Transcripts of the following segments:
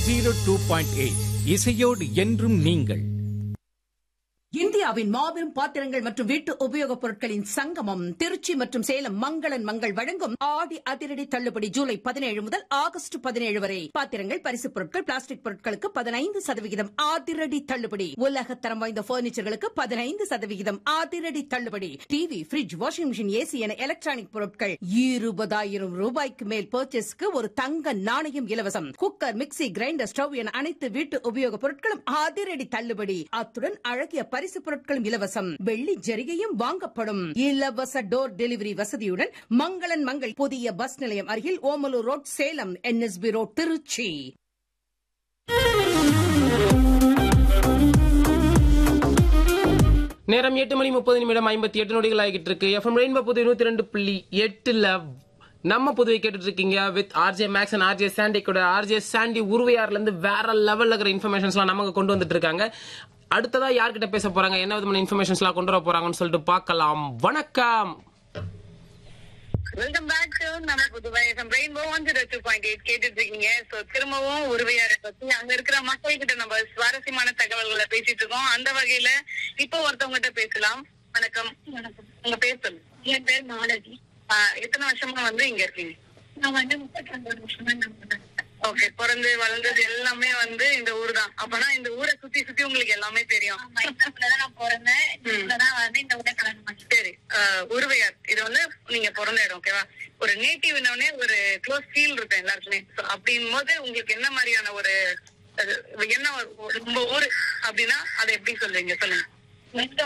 zero two point eight இசையோடு என்றும் நீங்கள் இந்தியாவின் மாபெரும் பாத்திரங்கள் மற்றும் வீட்டு உபயோகப் பொருட்களின் சங்கமம் திருச்சி மற்றும் சேலம் மங்களன் மங்கள் வழங்கும் ஆடி அதிரடி தள்ளுபடி ஜூலை பதினேழு முதல் ஆகஸ்ட் பதினேழு வரை பாத்திரங்கள் பரிசுப் பொருட்கள் பிளாஸ்டிக் பொருட்களுக்கு பதினைந்து சதவிகிதம் அதிரடி தள்ளுபடி உலகத்தரம் வாய்ந்த பர்னிச்சர்களுக்கு பதினைந்து சதவிகிதம் அதிரடி தள்ளுபடி TV fridge washing machine AC என எலக்ட்ரானிக் பொருட்கள் இருபதாயிரம் ரூபாய்க்கு மேல் பர்ச்சேஸ்க்கு ஒரு தங்க நாணயம் இலவசம் குக்கர் மிக்ஸி கிரைண்டர் ஸ்டவ் என அனைத்து வீட்டு உபயோகப் பொருட்களும் அதிரடி தள்ளுபடி அத்துடன் அழகிய பரிசு பொருட்களும் இலவசம் வெள்ளி ஜரிகையும் வாங்கப்படும் இலவச டோர் டெலிவரி வசதியுடன் மங்களன் மங்கள் புதிய பஸ் நிலையம் அருகில் Omalur road Salem NSP road Tiruchi நேரம் எட்டு மணி முப்பது நிமிடம் ஐம்பத்தி எட்டு நொடிகள் ஆகிட்டு இருக்கு எஃப்எம் ரெயின்போ புது நூத்தி ரெண்டு புள்ளி எட்டுல நம்ம புதுவை கேட்டுட்டு இருக்கீங்க with RJ Max and RJ Sandy கூட ஆர்ஜே சாண்டி உருவையார்ல இருந்து வேற லெவல்ல இருக்கிற இன்ஃபர்மேஷன்ஸ்லாம் நமக்கு கொண்டு வந்துட்டு இருக்காங்க அடுத்ததா யார்கிட்ட பேச போறாங்க என்ன விதமான இன்ஃபர்மேஷன்ஸ்லாம் கொண்டு வர போறாங்கன்னு சொல்லிட்டு பார்க்கலாம் வணக்கம் வெல்கம் பேக் டு நம்ம Puduvai rainbow one zero two point eight கேட்டுட்டு இருக்கீங்க சோ திரும்பவும் உருவையாரை பத்தி அங்க இருக்கிற மக்கள் கிட்ட நம்ம சுவாரஸ்யமான தகவல்களை பேசிட்டு இருக்கோம் அந்த வகையில இப்போ ஒருத்தவங்க கிட்ட பேசலாம் வணக்கம் வணக்கம் உங்க பேர் சொல்லு என் பேர் மாலதி எத்தனை வருஷமா வந்து இங்க இருக்கீங்க நான் வந்து முப்பத்தி ரெண்டு வருஷமா ஓகே பிறந்து வளர்ந்தது எல்லாமே வந்து இந்த ஊர் தான் அப்பனா இந்த ஊரை சுத்தி சுத்தி உங்களுக்கு எல்லாமே தெரியும் நான் பிறந்தேன் வந்து இந்த ஊரை கல்யாணம் சரி ஆஹ் உருவையார் இது வந்து நீங்க பிறந்த இடம் ஓகேவா ஒரு நேட்டிவ் ஒரு க்ளோஸ் ஃபீல் இருக்கும் எல்லாருக்குமே So, அப்படின் போது உங்களுக்கு என்ன மாதிரியான ஒரு அது என்ன ஒரு- ஒரு உங்க ஊரு அப்படின்னா அதை எப்படி சொல்லுவீங்க சொல்லுங்க எங்க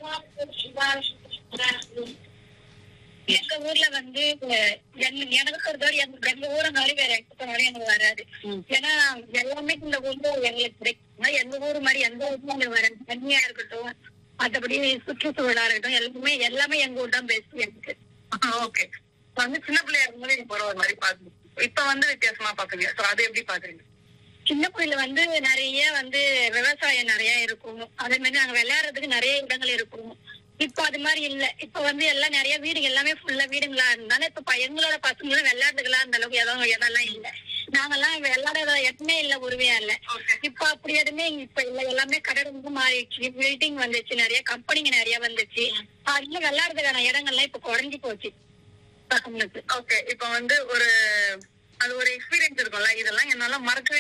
ஊர்ல எங்க ஊர்ல வந்து எங்க- எனக்கு பொறுத்தவரை எங்க எங்க ஊரை மாதிரி வேற எங்க போனாலும் எங்களுக்கு வராது ஏன்னா எல்லாமே இந்த ஊர்ல எங்களுக்கு கிடைக்கும் எங்க ஊர் மாதிரி எந்த ஊருமே எங்களுக்கு வராது தண்ணியா இருக்கட்டும் மத்தபடி சுற்றுச்சூழலா இருக்கட்டும் எல்லாமே எல்லாமே எங்க ஊர் தான் பெஸ்ட் எனக்கு ஓகே வந்து சின்ன பிள்ளையா இருக்கும்போது நீங்க போற ஒரு மாதிரி பாக்குறீங்க இப்ப வந்து வித்தியாசமா பாக்குறீங்க சோ அதை எப்படி பாக்குறீங்க சின்ன கோயில்ல வந்து நிறைய வந்து விவசாயம் நிறைய இருக்கும் அதே மாதிரி நாங்க விளையாடுறதுக்கு நிறைய இடங்கள் இருக்கும் இப்ப அது மாதிரி இல்ல இப்ப வந்து எல்லாம் நிறைய வீடுங்க எல்லாமே ஃபுல்லா வீடுங்களா இருந்தாலும் இப்ப ப- எங்களோட பசங்களும் விளையாட்டுகளா அந்த அளவுக்கு எதுவும் இடம்லாம் இல்ல நாங்கெல்லாம் விளையாடுற இடமே இல்ல உருவையா இல்ல இப்ப அப்படி எதுவுமே இங்க இப்ப இல்ல எல்லாமே கடை ரொம்ப மாறிடுச்சு பில்டிங் வந்துச்சு நிறைய கம்பெனிங்க நிறைய வந்துச்சு அதுல விளையாடுறதுக்கான இடங்கள்லாம் இப்ப குறைஞ்சு போச்சு பசங்களுக்கு ஓகே இப்ப வந்து ஒரு அது ஒரு எக்ஸ்பீரியன்ஸ் இருக்கும்ல இதெல்லாம் என்னால மறக்கவே